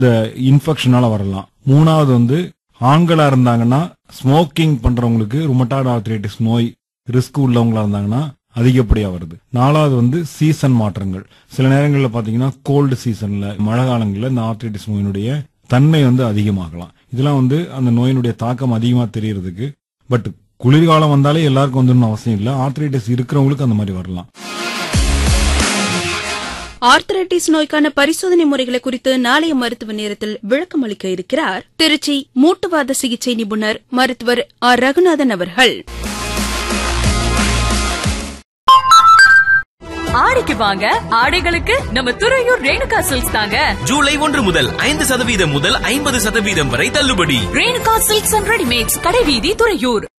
இந்த இன்ஃபெக்ஷனால வரலாம் மூணாவது வந்து ஆண்களா இருந்தாங்கன்னா ஸ்மோக்கிங் பண்றவங்களுக்கு ருமட்டாய்டு ஆர்த்ரைட்டிஸ் நோய் ரிஸ்க் உள்ளவங்களா இருந்தாங்கன்னா அதிகப்படியா வருது நாலாவது வந்து சீசன் மாற்றங்கள் சில நேரங்களில் பாத்தீங்கன்னா கோல்டு சீசன்ல மழை காலங்களில் இந்த ஆர்த்ரைட்டிஸ் நோயினுடைய தன்மை வந்து அதிகமாகலாம் இதெல்லாம் வந்து அந்த நோயினுடைய தாக்கம் அதிகமா தெரியறதுக்கு பட் குளிர்காலம் வந்தாலே எல்லாருக்கும் வந்துடணும் அவசியம் இல்லை ஆர்த்ரைட்டிஸ் இருக்கிறவங்களுக்கு அந்த மாதிரி வரலாம் ஆர்த்தரைட்டிஸ் நோய்க்கான பரிசோதனை முறைகளை குறித்து நாளைய மருத்துவ நேரத்தில் விளக்கம் அளிக்க இருக்கிறார் திருச்சி மூட்டுவாத சிகிச்சை நிபுணர் மருத்துவர் ஆர் ரகுநாதன் அவர்கள் ஆடிக்கு வாங்க ஆடைகளுக்கு நம்ம துறையூர் ரேணுகா சில்க்ஸ் தாங்க ஜூலை ஒன்று முதல் ஐந்து சதவீதம் முதல் ஐம்பது சதவீதம் வரை தள்ளுபடி ரேணுகா சில்க்ஸ் அண்ட் ரெடிமேட்ஸ் கடைவீதி துறையூர்